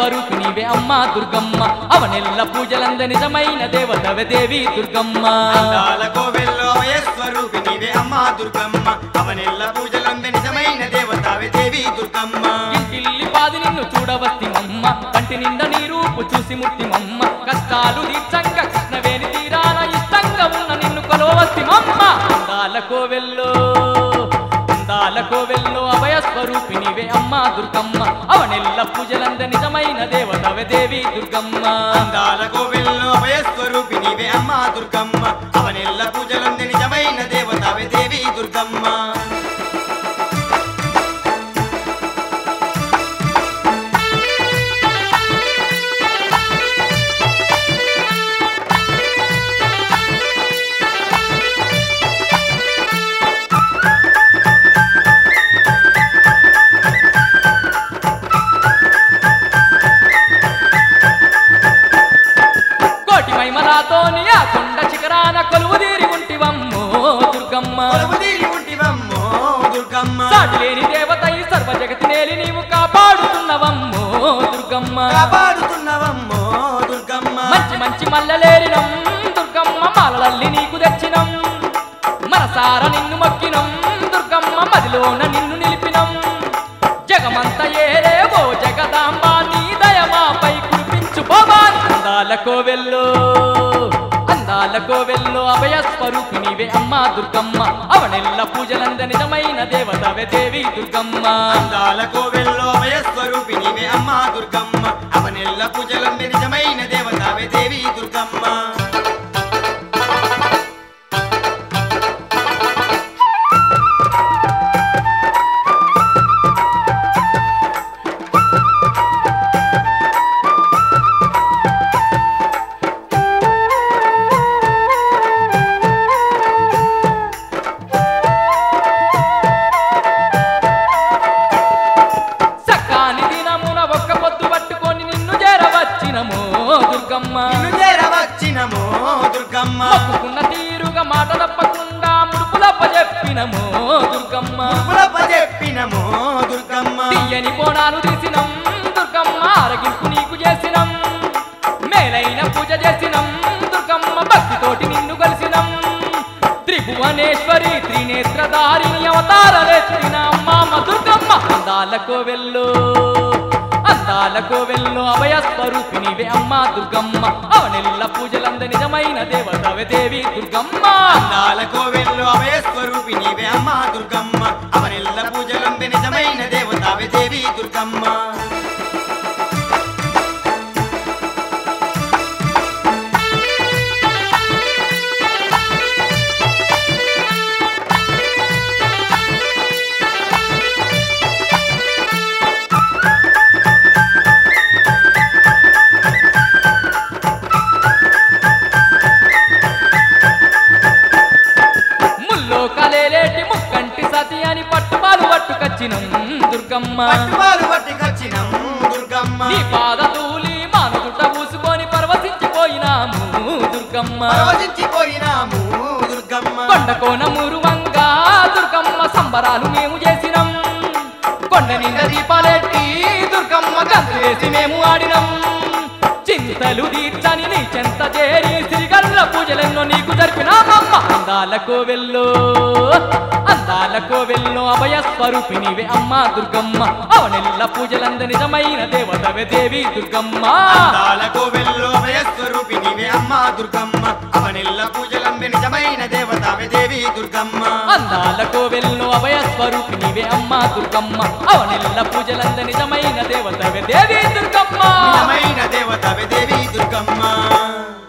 స్వరూపి నీవే అమ్మా దుర్గమ్మ అవనెల్ల పూజలంద నిజమైన దేవతవే దేవి దుర్గమ్మ అందాల కోవెల్లో స్వరూపి నీవే అమ్మా దుర్గమ్మ అవనెల్ల పూజలంది నిజమైన దేవతావే దేవి దుర్గమ్మ ఇంటిల్లి పాది నిన్ను చూడవస్తిమమ్మ కంటి నిండా నీ రూపు చూసి ముట్టిమమ్మ కష్టాలు తీర్చంగా కృష్ణవేణి తీరాన ఇష్టంగా ఉన్న నిన్ను కొలవస్తిమమ్మ అందాల కోవెల్లో అందాల కోవెల్లో అభయ స్వరూపి నీవే అమ్మా దుర్గమ్మ అవనెల్ల పూజలంద నిజమైన దేవతవే దేవి దుర్గమ్మ అందాల కోవెల్లో స్వరూపి నీవే అమ్మా దుర్గమ్మ అవనెల్ల పూజలంది నిజమైన దేవతావే దేవి దుర్గమ్మ కోటి మైమరాతోని ఆ కొండ శిఖరాన కొలువు తీరి ఉంటివమ్మో దుర్గమ్మ కొలువుదీరి ఉంటివమ్మో దుర్గమ్మ సాటి లేని దేవత ఈ సర్వ జగతి నేలి నీవు కాపాడుతున్నవమ్మో దుర్గమ్మ కాపాడుతున్నవమ్మో దుర్గమ్మ మంచి మంచి మల్లలేరినం దుర్గమ్మ మాలలల్లి నీకు తెచ్చినం మనసార నిన్ను మొక్కినం దుర్గమ్మ మదిలోన నిన్ను నిలిపినం జగమంత ఏరేవో జగదాంబ నీ దయమాపై కురిపించు పోవాన్ అందాల కోవెల్లో అందాల కోవెల్లో అభయ స్వరూపి నీవే అమ్మా దుర్గమ్మ అవనెల్ల పూజలంద నిజమైన దేవతవే దేవి దుర్గమ్మ అందాల కోవెల్లో స్వరూపి నీవే అమ్మా దుర్గమ్మ అవనెల్ల పూజలంది నిజమైన దేవతావే దేవి దుర్గమ్మ సకాని దినమున ఒక్క పొద్దు పట్టుకొని నిన్ను చేరవచ్చినమో దుర్గమ్మ నిన్ను చేరవచ్చినమో దుర్గమ్మ మొక్కుకున్న తీరుగా మాట తప్పకుండా ముడుపులప్ప చెప్పినమో దుర్గమ్మ పులప చెప్పినమో దుర్గమ్మ తీయని బోనాలు తీసినం దుర్గమ్మ ఆరగింపు నీకు చేసినం మేలైన పూజ చేసినం దుర్గమ్మ భక్తితోటి నిన్ను కలిసినం త్రిభువనేశ్వరి త్రినేత్రధారిణి అవతారలెత్తిన అమ్మ దుర్గమ్మ అందాల కోవెల్లో అందాల కోవెల్లో అభయ స్వరూపి నీవే అమ్మా దుర్గమ్మ అవనెల్ల పూజలంద నిజమైన దేవతవే దేవి దుర్గమ్మ అందాల కోవెల్లో స్వరూపి నీవే అమ్మా దుర్గమ్మ అవనెల్ల పూజలంది నిజమైన దేవతావే దేవి దుర్గమ్మ ముల్లో కలేలేటి ముక్కంటి సతి అని పట్టుపాలు పట్టుకొచ్చినం దుర్గమ్మ పట్టుపాలు పట్టుకొచ్చినం దుర్గమ్మ నీ పాద తూలి మానుగుట్ట పూసుకొని పరవశించిపోయినాము దుర్గమ్మ ప్రవచించిపోయినాము దుర్గమ్మ కొండ కోన మురువంగా దుర్గమ్మ సంబరాలు మేము చేసినం కొండ నిండా దీపాలెట్టి దుర్గమ్మ గంతు వేసి మేము ఆడినం చింతలు తీర్చని నీ చెంత చేరి సిరిగల్ల పూజలెన్నో నీకు జరిపినామమ్మ అందాల కోవెల్లో అందాల కోవెల్లో అభయ స్వరూపి నీవే అమ్మా దుర్గమ్మ అవనెల్ల పూజలంద నిజమైన దేవతవే దేవి దుర్గమ్మ అందాల కోవెల్లో స్వరూపి నీవే అమ్మా దుర్గమ్మ అవనెల్ల పూజలంది నిజమైన దేవతావే దేవి దుర్గమ్మ అందాల కోవెల్లో అభయ స్వరూపి నీవే అమ్మా దుర్గమ్మ అవనెల్ల పూజలంద నిజమైన దేవతవే దేవి దుర్గమ్మ నిజమైన దేవతావే దేవి దుర్గమ్మ